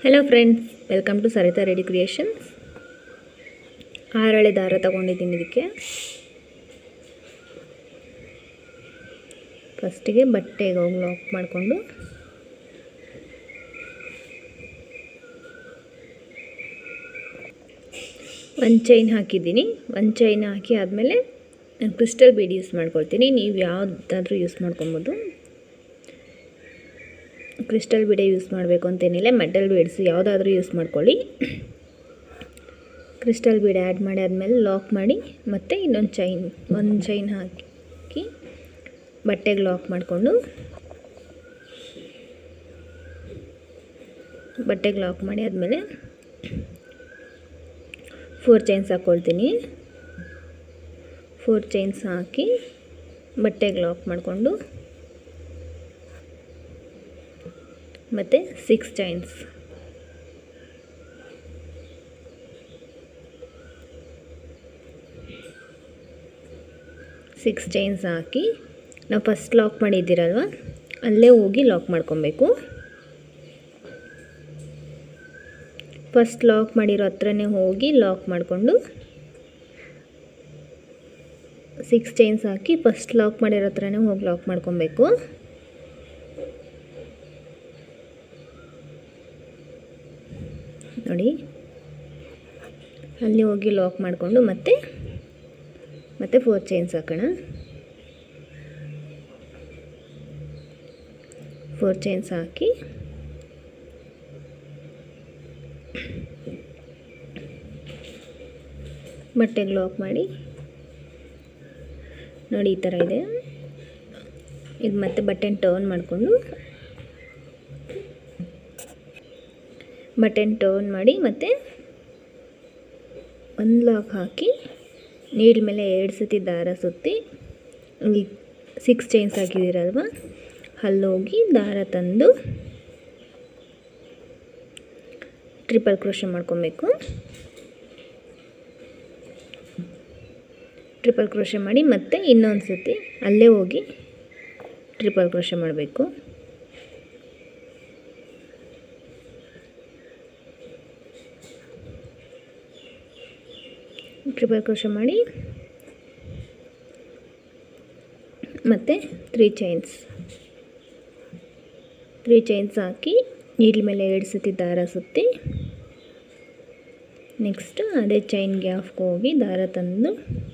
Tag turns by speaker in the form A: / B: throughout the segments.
A: hello friends welcome to Saritha Reddy creations ಆರಳೆ ದಾರ ತಗೊಂಡಿದ್ದೀನಿ ಇದಕ್ಕೆ ಫಸ್ಟಿಗೆ ಬಟ್ಟೆಗೆ ಹೋಗಿ ಲಾಕ್ ಮಾಡಿಕೊಂಡು ಒಂದು ಚೈನ್ ಹಾಕಿದ್ದೀನಿ ಒಂದು ಚೈನ್ ಹಾಕಿ ಆದಮೇಲೆ ನಾನು ಕ್ರಿಸ್ಟಲ್ ಬೀಡ್ ಯೂಸ್ ಮಾಡ್ಕೊಳ್ತೀನಿ ನೀವು ಯಾವುದಾದ್ರೂ ಯೂಸ್ ಮಾಡ್ಕೊಬೋದು ಕ್ರಿಸ್ಟಲ್ ಬೀಡೆ ಯೂಸ್ ಮಾಡಬೇಕು ಅಂತೇನಿಲ್ಲ ಮೆಟಲ್ ಬೀಡ್ಸ್ ಯಾವುದಾದ್ರೂ ಯೂಸ್ ಮಾಡ್ಕೊಳ್ಳಿ ಕ್ರಿಸ್ಟಲ್ ಬೀಡ್ ಆ್ಯಡ್ ಮಾಡಿ ಆದಮೇಲೆ ಲಾಕ್ ಮಾಡಿ ಮತ್ತು ಇನ್ನೊಂದು ಚೈನ್ ಒಂದು ಚೈನ್ ಹಾಕಿ ಬಟ್ಟೆಗೆ ಲಾಕ್ ಮಾಡಿಕೊಂಡು ಬಟ್ಟೆಗೆ ಲಾಕ್ ಮಾಡಿ ಆದಮೇಲೆ ಫೋರ್ ಚೈನ್ಸ್ ಹಾಕ್ಕೊಳ್ತೀನಿ ಫೋರ್ ಚೈನ್ಸ್ ಹಾಕಿ ಬಟ್ಟೆಗೆ ಲಾಕ್ ಮಾಡಿಕೊಂಡು ಮತ್ತು ಸಿಕ್ಸ್ ಚೈನ್ಸ್ ಸಿಕ್ಸ್ ಚೈನ್ಸ್ ಹಾಕಿ ನಾವು ಫಸ್ಟ್ ಲಾಕ್ ಮಾಡಿದ್ದೀರಲ್ವ ಅಲ್ಲೇ ಹೋಗಿ ಲಾಕ್ ಮಾಡ್ಕೊಬೇಕು ಫಸ್ಟ್ ಲಾಕ್ ಮಾಡಿರೋ ಹತ್ರನೇ ಹೋಗಿ ಲಾಕ್ ಮಾಡಿಕೊಂಡು ಸಿಕ್ಸ್ ಚೈನ್ಸ್ ಹಾಕಿ ಫಸ್ಟ್ ಲಾಕ್ ಮಾಡಿರೋ ಹತ್ರನೇ ಹೋಗಿ ಲಾಕ್ ಮಾಡ್ಕೊಬೇಕು ನೋಡಿ ಅಲ್ಲಿ ಹೋಗಿ ಲಾಕ್ ಮಾಡಿಕೊಂಡು ಮತ್ತೆ ಮತ್ತೆ ಫೋರ್ ಚೈನ್ಸ್ ಹಾಕೋಣ ಫೋರ್ ಚೈನ್ಸ್ ಹಾಕಿ ಬಟ್ಟೆಗೆ ಲಾಕ್ ಮಾಡಿ ನೋಡಿ ಈ ಥರ ಇದೆ ಇದು ಮತ್ತೆ ಬಟನ್ ಟರ್ನ್ ಮಾಡಿಕೊಂಡು ಬಟನ್ ಟರ್ನ್ ಮಾಡಿ ಮತ್ತು ಒಂದು ಲಾಕ್ ಹಾಕಿ ನೀಡ್ ಮೇಲೆ ಎರಡು ಸತಿ ದಾರ ಸುತ್ತಿ ಸಿಕ್ಸ್ ಚೈನ್ಸ್ ಹಾಕಿದ್ದೀರಲ್ವ ಅಲ್ಲೋಗಿ ದಾರ ತಂದು ಟ್ರಿಪಲ್ ಕ್ರೋಶ ಮಾಡ್ಕೊಬೇಕು ಟ್ರಿಪಲ್ ಕ್ರೋಶ ಮಾಡಿ ಮತ್ತೆ ಇನ್ನೊಂದು ಸತಿ ಅಲ್ಲೇ ಹೋಗಿ ಟ್ರಿಪಲ್ ಕ್ರೋಶ ಮಾಡಬೇಕು ಟ್ರಿಪಲ್ ಕ್ರೋಶ ಮಾಡಿ ಮತ್ತು ತ್ರೀ ಚೈನ್ಸ್ ತ್ರೀ ಚೈನ್ಸ್ ಹಾಕಿ ನೀಡ್ಲ್ ಮೇಲೆ ಎರಡು ಸತಿ ದಾರ ಸುತ್ತಿ ನೆಕ್ಸ್ಟ್ ಅದೇ ಚೈನ್ ಗ್ಯಾಫ್ಗೆ ಹೋಗಿ ದಾರ ತಂದು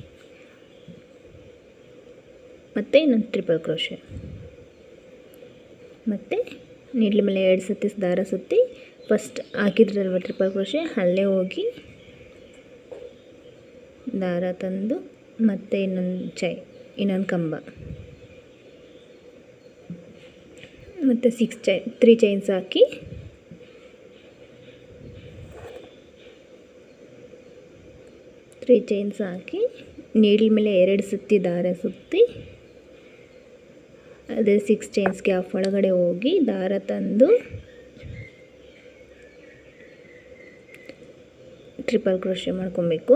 A: ಮತ್ತು ಇನ್ನೊಂದು ಟ್ರಿಪಲ್ ಕ್ರೋಶೆ ಮತ್ತು ನೀಡ್ಲ್ ಮೇಲೆ ಎರಡು ಸತಿ ದಾರ ಸುತ್ತಿ ಫಸ್ಟ್ ಹಾಕಿದ್ರಲ್ವ ಟ್ರಿಪಲ್ ಕ್ರೋಶೆ ಅಲ್ಲೇ ಹೋಗಿ ದಾರ ತಂದು ಮತ್ತೆ ಇನ್ನೊಂದು ಚೈ ಇನ್ನೊಂದು ಕಂಬ ಮತ್ತು ಸಿಕ್ಸ್ ಚೈ ತ್ರೀ ಚೈನ್ಸ್ ಹಾಕಿ ತ್ರೀ ಚೈನ್ಸ್ ಹಾಕಿ ನೀಡ್ಲ್ ಮೇಲೆ ಎರಡು ಸುತ್ತಿ ದಾರ ಸುತ್ತಿ ಅದೇ ಸಿಕ್ಸ್ ಚೈನ್ಸ್ ಗ್ಯಾಪ್ ಒಳಗಡೆ ಹೋಗಿ ದಾರ ತಂದು ಟ್ರಿಪಲ್ ಕ್ರೋಶೆ ಮಾಡ್ಕೊಬೇಕು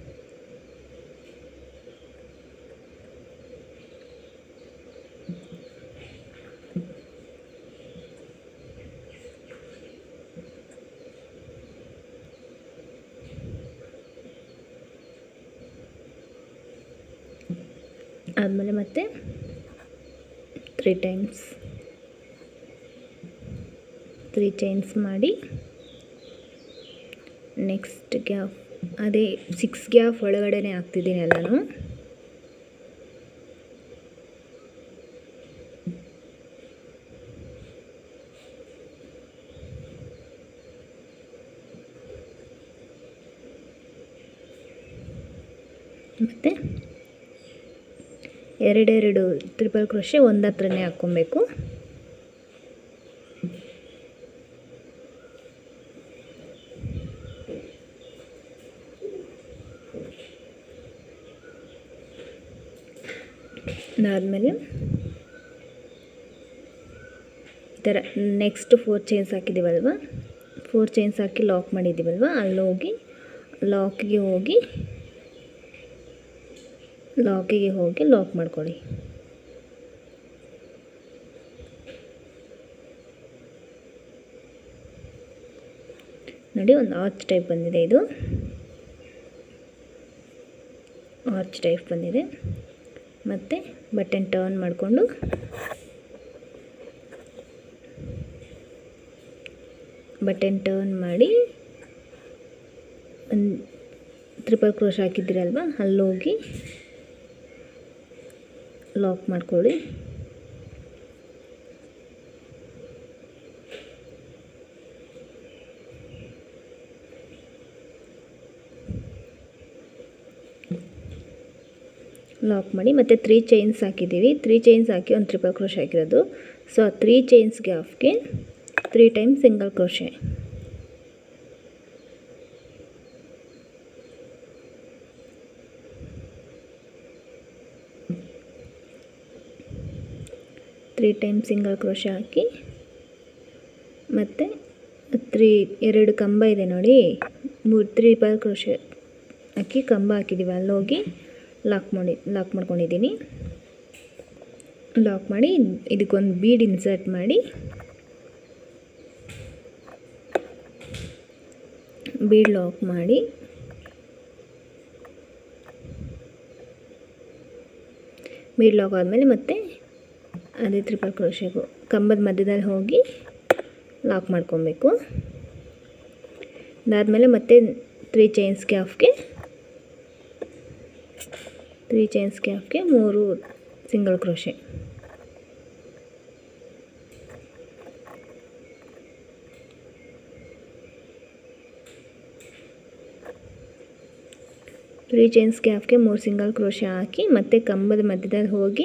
A: ಆದಮೇಲೆ ಮತ್ತೆ ತ್ರೀ ಟೈಮ್ಸ್ ತ್ರೀ ಚೈನ್ಸ್ ಮಾಡಿ ನೆಕ್ಸ್ಟ್ ಗ್ಯಾಪ್ ಅದೇ ಸಿಕ್ಸ್ ಗ್ಯಾಪ್ ಒಳಗಡೆನೆ ಹಾಕ್ತಿದ್ದೀನಿ ಎಲ್ಲನೂ ಮತ್ತು ಎರಡೆರಡು ತ್ರಿಪಲ್ ಕ್ರೋಶೆ ಒಂದು ಹತ್ರನೇ ಹಾಕ್ಕೊಬೇಕು ಅದಾದಮೇಲೆ ಈ ಥರ ನೆಕ್ಸ್ಟ್ ಫೋರ್ ಚೈನ್ಸ್ ಹಾಕಿದ್ದೀವಲ್ವ ಫೋರ್ ಚೈನ್ಸ್ ಹಾಕಿ ಲಾಕ್ ಮಾಡಿದ್ದೀವಲ್ವ ಅಲ್ಲಿ ಹೋಗಿ ಲಾಕಿಗೆ ಹೋಗಿ ಲಾಕಿಗೆ ಹೋಗಿ ಲಾಕ್ ಮಾಡ್ಕೊಳ್ಳಿ ನೋಡಿ ಒಂದು ಆರ್ಚ್ ಟೈಪ್ ಬಂದಿದೆ ಇದು ಆರ್ಚ್ ಟೈಪ್ ಬಂದಿದೆ ಮತ್ತು ಬಟನ್ ಟರ್ನ್ ಮಾಡಿಕೊಂಡು ಬಟನ್ ಟರ್ನ್ ಮಾಡಿ ಒಂದು ತ್ರಿಪಲ್ ಕ್ರೋಶ್ ಹಾಕಿದ್ದೀರಲ್ವ ಅಲ್ಲೋಗಿ ಲಾಕ್ ಮಾಡ್ಕೊಳ್ಳಿ ಲಾಕ್ ಮಾಡಿ ಮತ್ತು ತ್ರೀ ಚೈನ್ಸ್ ಹಾಕಿದ್ದೀವಿ ತ್ರೀ ಚೈನ್ಸ್ ಹಾಕಿ ಒಂದು ತ್ರಿಪಲ್ ಕ್ರೋಶ್ ಹಾಕಿರೋದು ಸೊ ಆ ತ್ರೀ ಚೈನ್ಸ್ ಗ್ಯಾಫ್ಗೆ three time single crochet three time single crochet ಹಾಕಿ ಮತ್ತು ತ್ರೀ ಎರಡು ಕಂಬ ಇದೆ ನೋಡಿ ಮೂರು ತ್ರಿಪಲ್ ಕ್ರೋಶೆ ಹಾಕಿ ಕಂಬ ಹಾಕಿದ್ದೀವಿ ಅಲ್ಲೋಗಿ ಲಾಕ್ ಮಾಡಿ ಲಾಕ್ ಮಾಡ್ಕೊಂಡಿದ್ದೀನಿ ಲಾಕ್ ಮಾಡಿ ಇದಕ್ಕೊಂದು ಬೀಡ್ ಇನ್ಸರ್ಟ್ ಮಾಡಿ ಬೀಡ್ ಲಾಕ್ ಮಾಡಿ ಬೀಡ್ ಲಾಕ್ ಆದಮೇಲೆ ಮತ್ತೆ ಅದೇ ತ್ರಿಪಲ್ ಕ್ರೋಶೆಗೂ ಕಂಬದ ಮಧ್ಯದಲ್ಲಿ ಹೋಗಿ ಲಾಕ್ ಮಾಡ್ಕೊಬೇಕು ಅದಾದಮೇಲೆ ಮತ್ತೆ ತ್ರೀ ಚೈನ್ಸ್ ಕ್ಯಾಫ್ಗೆ ತ್ರೀ ಚೈನ್ಸ್ ಕ್ಯಾಫ್ಗೆ ಮೂರು ಸಿಂಗಲ್ ಕ್ರೋಶೆ ತ್ರೀ ಚೈನ್ಸ್ ಕ್ಯಾಫ್ಗೆ ಮೂರು ಸಿಂಗಲ್ ಕ್ರೋಶೆ ಹಾಕಿ ಮತ್ತೆ ಕಂಬದ ಮಧ್ಯದಲ್ಲಿ ಹೋಗಿ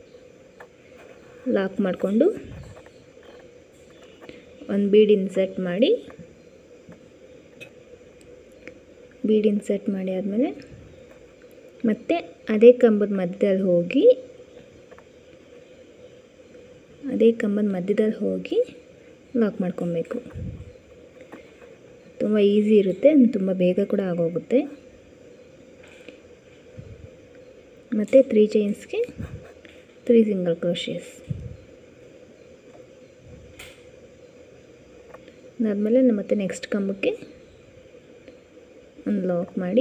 A: ಲಾಕ್ ಮಾಡಿಕೊಂಡು ಒಂದು ಬೀಡ್ ಇನ್ಸರ್ಟ್ ಮಾಡಿ ಬೀಡ್ ಇನ್ಸರ್ಟ್ ಮಾಡಿ ಆದಮೇಲೆ ಮತ್ತೆ ಅದೇ ಕಂಬದ ಮಧ್ಯದಲ್ಲಿ ಹೋಗಿ ಅದೇ ಕಂಬದ ಮಧ್ಯದಲ್ಲಿ ಹೋಗಿ ಲಾಕ್ ಮಾಡ್ಕೊಬೇಕು ತುಂಬ ಈಸಿ ಇರುತ್ತೆ ತುಂಬ ಬೇಗ ಕೂಡ ಆಗೋಗುತ್ತೆ ಮತ್ತು ತ್ರೀ ಚೈನ್ಸ್ಗೆ ತ್ರೀ ಸಿಂಗಲ್ ಕ್ರೋಶಿಯಸ್ ಅದಾದಮೇಲೆ ಮತ್ತೆ ನೆಕ್ಸ್ಟ್ ಕಂಬಕ್ಕೆ ಒಂದು ಲಾಕ್ ಮಾಡಿ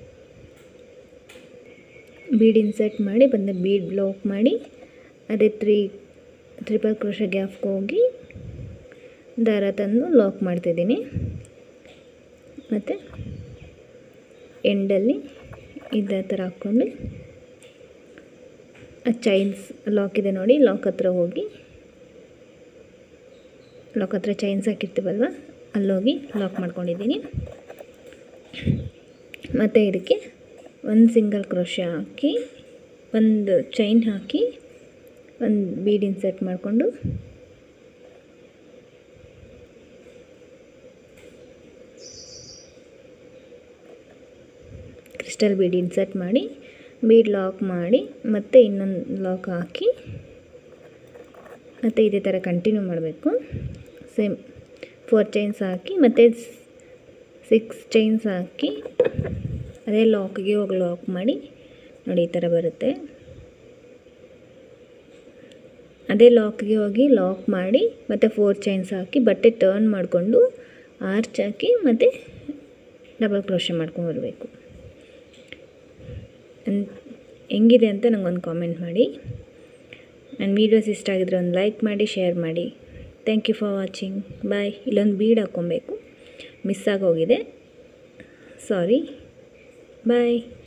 A: ಬೀಡ್ ಇನ್ಸರ್ಟ್ ಮಾಡಿ ಬಂದ ಬೀಡ್ ಲಾಕ್ ಮಾಡಿ ಅದೇ ತ್ರೀ ತ್ರಿಪಲ್ ಕ್ರೋಶ ಗ್ಯಾಫ್ಗೆ ಹೋಗಿ ದಾರ ತಂದು ಲಾಕ್ ಮಾಡ್ತಿದ್ದೀನಿ ಮತ್ತು ಎಂಡಲ್ಲಿ ಇದೇ ಥರ ಹಾಕ್ಕೊಂಡು ಆ ಚೈನ್ಸ್ ಲಾಕ್ ಇದೆ ನೋಡಿ ಲಾಕ್ ಹತ್ರ ಹೋಗಿ ಲಾಕ್ ಹತ್ರ ಚೈನ್ಸ್ ಹಾಕಿರ್ತೀವಲ್ವ ಅಲ್ಲೋಗಿ ಲಾಕ್ ಮಾಡ್ಕೊಂಡಿದ್ದೀನಿ ಮತ್ತು ಇದಕ್ಕೆ ಒಂದು ಸಿಂಗಲ್ ಕ್ರೋಶ ಹಾಕಿ ಒಂದು ಚೈನ್ ಹಾಕಿ ಒಂದು ಬೀಡ್ ಇನ್ಸರ್ಟ್ ಮಾಡಿಕೊಂಡು ಕ್ರಿಸ್ಟಲ್ ಬೀಡ್ ಇನ್ಸರ್ಟ್ ಮಾಡಿ ಬೀಡ್ ಲಾಕ್ ಮಾಡಿ ಮತ್ತೆ ಇನ್ನೊಂದು ಲಾಕ್ ಹಾಕಿ ಮತ್ತು ಇದೇ ಥರ ಕಂಟಿನ್ಯೂ ಮಾಡಬೇಕು ಸೇಮ್ ಫೋರ್ ಚೈನ್ಸ್ ಹಾಕಿ ಮತ್ತು ಸಿಕ್ಸ್ ಚೈನ್ಸ್ ಹಾಕಿ ಅದೇ ಲಾಕ್ಗೆ ಹೋಗಿ ಲಾಕ್ ಮಾಡಿ ನೋಡಿ ಈ ಥರ ಬರುತ್ತೆ ಅದೇ ಲಾಕ್ಗೆ ಹೋಗಿ ಲಾಕ್ ಮಾಡಿ ಮತ್ತು ಫೋರ್ ಚೈನ್ಸ್ ಹಾಕಿ ಬಟ್ಟೆ ಟರ್ನ್ ಮಾಡಿಕೊಂಡು ಆರ್ಚ್ ಹಾಕಿ ಮತ್ತು ಡಬಲ್ ಕ್ರೋಶ ಮಾಡ್ಕೊಂಡು ಬರಬೇಕು ಹೆಂಗಿದೆ ಅಂತ ನಂಗೊಂದು ಕಾಮೆಂಟ್ ಮಾಡಿ ನನ್ನ ವೀಡಿಯೋಸ್ ಇಷ್ಟ ಆಗಿದ್ರೆ ಒಂದು ಲೈಕ್ ಮಾಡಿ ಶೇರ್ ಮಾಡಿ thank you for watching bye ಇಲ್ಲೊಂದು ಬೀಡ್ ಹಾಕ್ಕೊಬೇಕು ಮಿಸ್ ಆಗೋಗಿದೆ ಸಾರಿ ಬಾಯ್